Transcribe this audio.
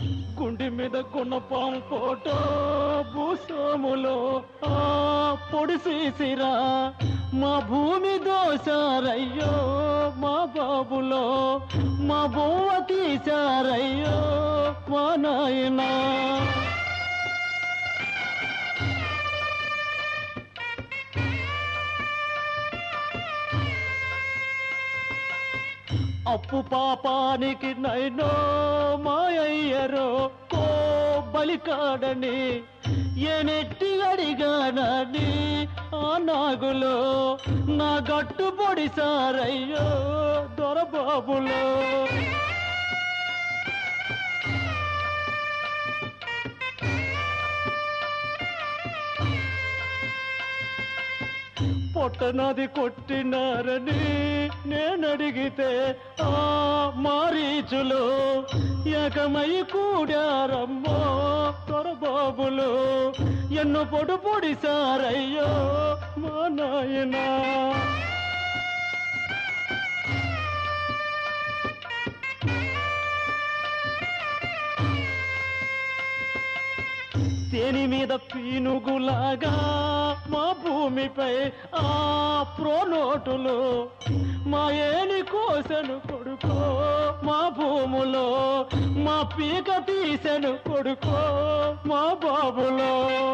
గుండె మీద గుణపం ఫోటో భూస్వాములో ఆ పొడి సీసిరా మా భూమి దోశారయ్యో మా బాబులో మా బొవ్వ తీశారయ్యో మా నాయనా అప్పు పాపానికి నైనో మాయయ్యరో కో బలికాడని ఏనెట్టి అడిగానని ఆ నాగులో నా గట్టు పొడిసారయ్యో దొరబాబులో పొట్టనది కొట్టినారని నేనడిగితే ఆ మారీచులు ఏకమై కూడారమ్మో తొరబాబులు ఎన్ను పొడు పొడిసారయ్యో మా నాయనా దేని మీద పీనుగులాగా మా భూమిపై ఆ ప్రోనోటులు మా ఏని కోసను కొడుకో మా భూములో మా పీక తీసెను కొడుకో మా బాబులో